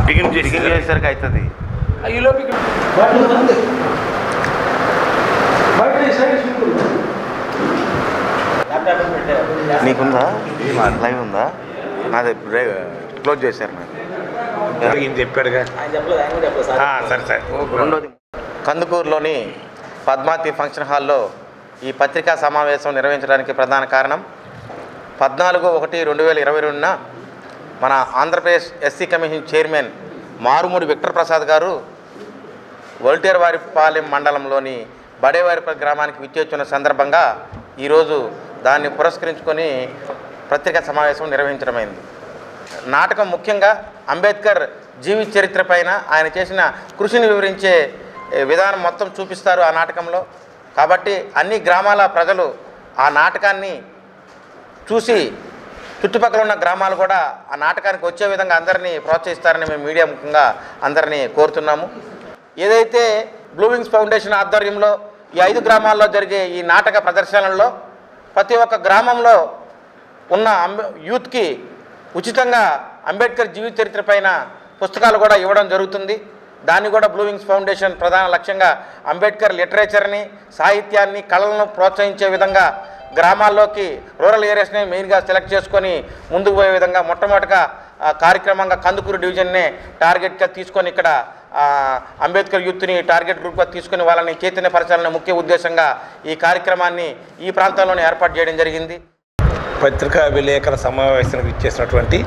begin begin చేసి చేసేసరికి అవుతుంది ఈలోపు ఇక్కడ బయట ఈ సైడ్ సింపుల్ నీకుందా లైవ్ ఉందా నాది బ్రే- క్లోజ్ చేశారు నాకు ఈయన చెప్పాడుగా ఆ, సరే సరే రెండోది కందుకూరులోని పద్మావతి ఫంక్షన్ హాల్లో ఈ పత్రికా సమావేశం నిర్వహించడానికి ప్రధాన కారణం పద్నాలుగు ఒకటి రెండు వేల ఇరవై రెండున మన Andhra Pradesh SC commission chairman Marumudi Victor Prasad గారు వల్టేర్ వారిపాలెం మండలంలోని బడేవారిపల్లి గ్రామానికి విచ్చేస్తున్న సందర్భంగా ఈరోజు దాన్ని పురస్కరించుకొని పత్రికా సమావేశం నిర్వహించడమైంది నాటకం ముఖ్యంగా అంబేద్కర్ జీవిత చరిత్ర పైన ఆయన చేసిన కృషిని వివరించే ఏ, విధానం మొత్తం చూపిస్తారు ఆ నాటకంలో కాబట్టి అన్ని గ్రామాల ప్రజలు ఆ నాటకాన్ని చూసి చుట్టుపక్కల ఉన్న గ్రామాలు కూడా ఆ నాటకానికి వచ్చే విధంగా అందరినీ ప్రోత్సహిస్తారని మేము మీడియా ముఖంగా అందరినీ కోరుతున్నాము ఏదైతే బ్లూ వింగ్స్ ఫౌండేషన్ ఆధ్వర్యంలో ఈ ఐదు గ్రామాల్లో జరిగే ఈ నాటక ప్రదర్శనల్లో ప్రతి ఒక్క గ్రామంలో ఉన్న అంబే యూత్కి ఉచితంగా అంబేద్కర్ జీవిత చరిత్ర పైన పుస్తకాలు కూడా ఇవ్వడం జరుగుతుంది దాన్ని కూడా బ్లూ వింగ్స్ ఫౌండేషన్ ప్రధాన లక్ష్యంగా అంబేద్కర్ లిటరేచర్ని సాహిత్యాన్ని కళలను ప్రోత్సహించే విధంగా గ్రామాల్లోకి రూరల్ ఏరియాస్ని మెయిన్గా సెలెక్ట్ చేసుకొని ముందుకు పోయే విధంగా మొట్టమొదటిగా ఆ, కార్యక్రమంగా కందుకూరు డివిజన్నే టార్గెట్గా తీసుకొని ఇక్కడ ఆ, అంబేద్కర్ యూత్ని టార్గెట్ గ్రూప్గా తీసుకొని వాళ్ళని చైతన్యపరచాలనే ముఖ్య ఉద్దేశంగా ఈ కార్యక్రమాన్ని ఈ ప్రాంతంలోనే ఏర్పాటు చేయడం జరిగింది పత్రికా విలేకరుల సమావేశానికి ఇచ్చేసినటువంటి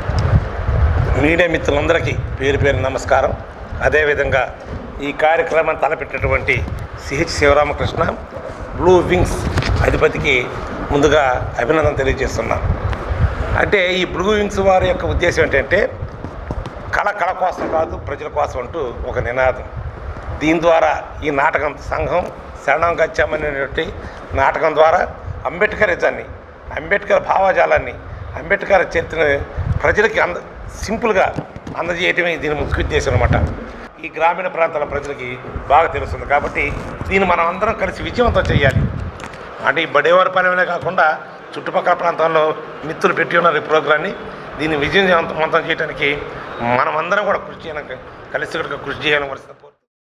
మీడియా మిత్రులందరికీ పేరు పేరు నమస్కారం అదేవిధంగా ఈ కార్యక్రమాన్ని తలపెట్టినటువంటి సిహెచ్ శివరామకృష్ణ బ్లూ వింగ్స్ అధిపతికి ముందుగా అభినందన తెలియజేస్తున్నాను అంటే ఈ బ్లూ వింగ్స్ వారి యొక్క ఉద్దేశం ఏంటంటే కళ కళ కోసం కాదు ప్రజల కోసం అంటూ ఒక నినాదం దీని ద్వారా ఈ నాటకం సంఘం శరణం గచ్చామనేటువంటి నాటకం ద్వారా అంబేద్కరిజాన్ని అంబేద్కర్ భావజాలాన్ని అంబేద్కర్ చరిత్రని ప్రజలకి అంద సింపుల్గా అందజేయటమే దీని ముఖ్య ఉద్దేశం అనమాట ఈ గ్రామీణ ప్రాంతాల ప్రజలకి బాగా తెలుస్తుంది కాబట్టి దీన్ని మనం అందరం కలిసి విజయవంతం చేయాలి అంటే ఈ బడేవారిపాలెమే కాకుండా చుట్టుపక్కల ప్రాంతాల్లో మిత్రులు పెట్టి ఉన్నారు ఈ ప్రోగ్రాన్ని దీన్ని విజయవంతం చేయడానికి మనమందరం కూడా కృషి చేయడానికి కలిసి కృషి చేయాలని వలసిన కోరు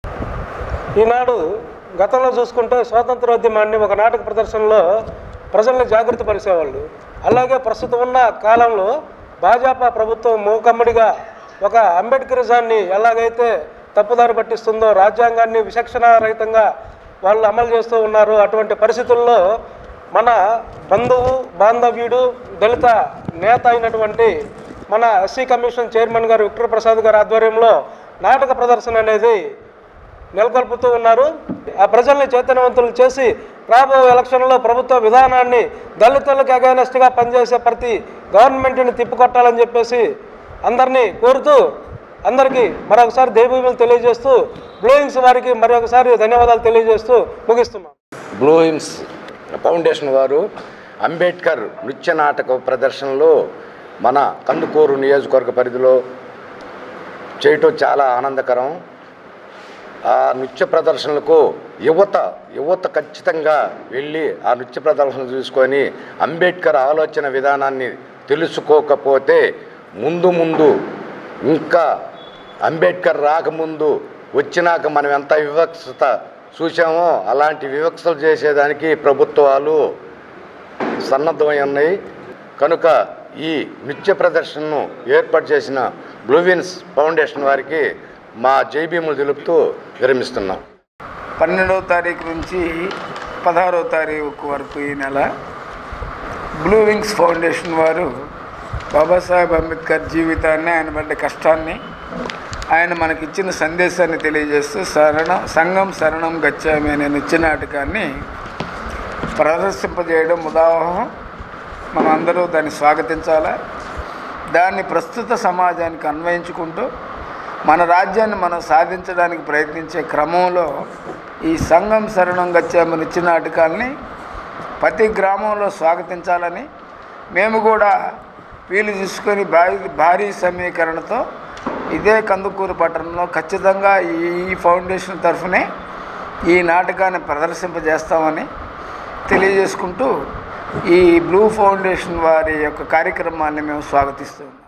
ఈనాడు గతంలో చూసుకుంటే స్వాతంత్రోద్యమాన్ని ఒక నాటక ప్రదర్శనలో ప్రజల్ని జాగృతి పరిచేవాళ్ళు అలాగే ప్రస్తుతం ఉన్న కాలంలో భాజపా ప్రభుత్వం మూకమ్మడిగా ఒక అంబేద్కరిజాన్ని ఎలాగైతే తప్పుదారి పట్టిస్తుందో రాజ్యాంగాన్ని విచక్షణారహితంగా వాళ్ళు అమలు చేస్తూ ఉన్నారు అటువంటి పరిస్థితుల్లో మన బంధువు బాంధవ్యుడు దళిత నేత అయినటువంటి మన ఎస్సీ కమిషన్ చైర్మన్ గారు విక్టర్ ప్రసాద్ గారి ఆధ్వర్యంలో నాటక ప్రదర్శన అనేది నెలకొల్పుతూ ఉన్నారు ఆ ప్రజల్ని చైతన్యవంతులు చేసి రాబో ఎలక్షన్లో ప్రభుత్వ విధానాన్ని దళితులకు అగైనెస్ట్గా పనిచేసే ప్రతి గవర్నమెంట్ని తిప్పికొట్టాలని చెప్పేసి అందరినీ కోరుతూ అందరికీ మరొకసారి దేవీములు తెలియజేస్తూ బ్లోయింగ్స్ వారికి మరొకసారి ధన్యవాదాలు తెలియజేస్తూ ముగిస్తున్నాం బ్లూ హిమ్స్ ఫౌండేషన్ వారు అంబేద్కర్ నృత్య నాటక ప్రదర్శనలో మన కందుకూరు నియోజకవర్గ పరిధిలో చేయటం చాలా ఆనందకరం ఆ నృత్య ప్రదర్శనలకు యువత యువత ఖచ్చితంగా వెళ్ళి ఆ నృత్య ప్రదర్శన చూసుకొని అంబేద్కర్ ఆలోచన విధానాన్ని తెలుసుకోకపోతే ముందు ముందు ఇంకా అంబేద్కర్ రాకముందు వచ్చినాక మనం ఎంత వివక్షత చూసామో అలాంటి వివక్షలు చేసేదానికి ప్రభుత్వాలు సన్నద్ధమై ఉన్నాయి కనుక ఈ నృత్య ప్రదర్శనను ఏర్పాటు చేసిన బ్లూవిన్స్ ఫౌండేషన్ వారికి మా జైబీములు తెలుపుతూ విరమిస్తున్నాం పన్నెండవ తారీఖు నుంచి పదహారవ తారీఖు వరకు ఈ నెల బ్లూ వింగ్స్ ఫౌండేషన్ వారు బాబాసాహెబ్ అంబేద్కర్ జీవితాన్ని ఆయన పడ్డ కష్టాన్ని ఆయన మనకిచ్చిన సందేశాన్ని తెలియజేస్తూ శరణం సంఘం శరణం గచ్చామి అనే నృత్య నాటకాన్ని ప్రదర్శింపజేయడం ఉదాహరణ మనం అందరూ దాన్ని స్వాగతించాలా దాన్ని ప్రస్తుత సమాజానికి అన్వయించుకుంటూ మన రాజ్యాన్ని మనం సాధించడానికి ప్రయత్నించే క్రమంలో ఈ సంఘం శరణం గచ్చామ నృత్య నాటకాల్ని ప్రతి గ్రామంలో స్వాగతించాలని మేము కూడా వీలు చూసుకొని భారీ భారీ సమీకరణతో ఇదే కందుకూరు పట్టణంలో ఖచ్చితంగా ఈ ఫౌండేషన్ తరఫునే ఈ నాటకాన్ని ప్రదర్శింపజేస్తామని తెలియజేసుకుంటూ ఈ బ్లూ ఫౌండేషన్ వారి యొక్క కార్యక్రమాన్ని మేము స్వాగతిస్తున్నాం